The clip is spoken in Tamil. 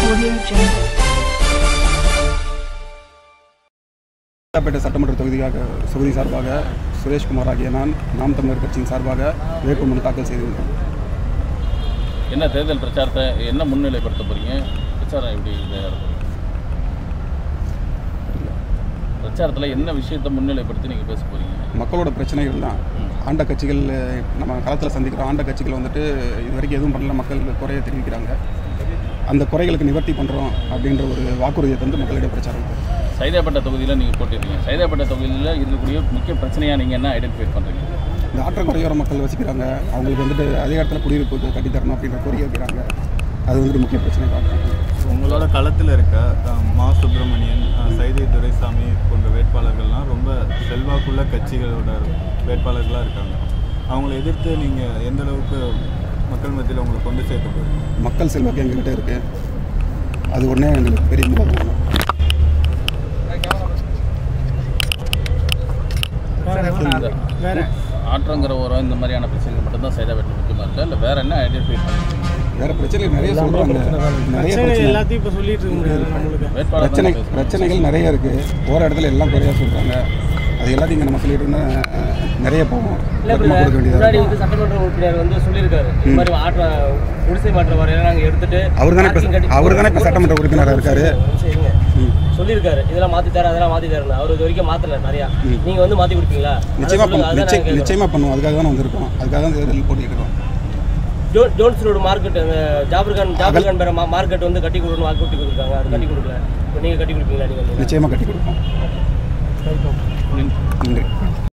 Audio Jungle. பேட்டை சட்டமன்ற தொகுதியாக தொகுதி சார்பாக சுரேஷ்குமார் ஆகிய நான் நாம் தமிழர் கட்சியின் சார்பாக வேட்புமனு தாக்கல் செய்திருந்தோம் என்ன தேர்தல் பிரச்சாரத்தை என்ன முன்னிலைப்படுத்த போறீங்க பிரச்சாரம் எப்படி தயார் பிரச்சாரத்தில் என்ன விஷயத்தை முன்னிலைப்படுத்தி நீங்கள் பேச போறீங்க மக்களோட பிரச்சனைகள் தான் ஆண்ட கட்சிகள் நம்ம களத்தில் சந்திக்கிற ஆண்ட கட்சிகள் வந்துட்டு இது வரைக்கும் எதுவும் பண்ணல மக்கள் குறைய தெரிவிக்கிறாங்க அந்த குறைகளுக்கு நிவர்த்தி பண்ணுறோம் அப்படின்ற ஒரு வாக்குறுதியை தந்து மக்களிடையே பிரச்சாரம் பண்ணுறோம். சைதாப்பேட்டை தொகுதியில் நீங்கள் போட்டிருக்கீங்க சைதாப்பேட்டை தொகுதியில் இருக்கக்கூடிய முக்கிய பிரச்சனையாக நீங்கள் என்ன ஐடென்டிஃபை பண்ணுறீங்க இந்த ஆற்றங்கரையோர மக்கள் வசிக்கிறாங்க அவங்களுக்கு வந்துட்டு அதிகாரத்தில் குடியிருப்பு கட்டித்தரணும் அப்படின்ற கோரிக்கை வைக்கிறாங்க அது வந்துட்டு முக்கிய பிரச்சனை பார்க்குறாங்க உங்களோட களத்தில் இருக்க அஹ், மா சுப்பிரமணியன் அஹ், சைதை துரைசாமி போன்ற வேட்பாளர்கள்லாம் ரொம்ப செல்வாக்குள்ள கட்சிகளோட வேட்பாளர்களாக இருக்காங்க அவங்கள எதிர்த்து நீங்கள் எந்த அளவுக்கு மக்கள் மத்தியில் உங்களை கொண்டு சேர்க்க போகிறீங்க மக்கள் செல்வாக்கு எங்ககிட்ட இருக்குது அது ஒன்றே எங்களுக்கு பெரிய முகாம் வேற ஆற்றங்கிற ஓரம் இந்த மாதிரியான பிரச்சனைகள் மட்டும்தான் சைதாப்பேட்டில் முக்கியமாக இருக்கா இல்லை வேறு என்ன ஐடென்டிஃபை பண்ணுறீங்க வேற பிரச்சனை நிறைய சொல்றாங்க நிறைய பிரச்சனை எல்லாத்தையும் இப்போ சொல்லிட்டு இருக்க முடியாது நம்மளுக்கு வேட்பாளர் பிரச்சனை தான் பேசுறீங்க. பிரச்சனைகள் நிறைய இருக்கு போற இடத்துல எல்லாம் குறையா சொல்றாங்க அது எல்லாத்தையும் இங்க நம்ம சொல்லிட்டு இருந்தா அஹ், நிறைய போகும் இல்லை விளக்கமா கொடுக்க வேண்டியதா முன்னாடி இருக்கும். வந்து சட்டமன்ற உறுப்பினர் வந்து சொல்லியிருக்காரு இந்த மாதிரி ஆற்ற குடிசை மாற்ற வரையெல்லாம் நாங்கள் எடுத்துட்டு அவர் தானே இப்ப parking கட்டி- அவர் தானே இப்ப சட்டமன்ற உறுப்பினரா இருக்காரு ஒரு நிமிஷம் இருங்க. சொல்லியிருக்காரு இதெல்லாம் மாத்தி தரேன் அதெல்லாம் மாத்தி தரேன் அவர் இது வரைக்கும் மாத்தல நிறையா நீங்க வந்து மாத்தி கொடுப்பீங்களா அதை நிச்சயமா சொல்லுங்க, பண்ணுவோம் அதான் நிச்சயம் நாங்க கேக்குறோம். நிச்சயமா பண்ணுவோம் அதுக்காக தான் வந்திருக்கோம் அதுக்காக தான் தேர்தல் போட்டிட்டு இருக்கோம் ஜோ- ஜோன்ஸ் ரோடு மார்க்கெட் அந்த ஜாபர்கான் ஜாபர்கான் பேர மார்க்கெட் வந்து கட்டி கொடுக்கணும் வாக்கு கட்டி கொடுத்துருக்காங்க அது கட்டி கொடுக்கல இப்போ நீங்க கட்டி கொடுப்பீங்களா நீங்க நிச்சயமா கட்டி கொடுப்போம் நன்றி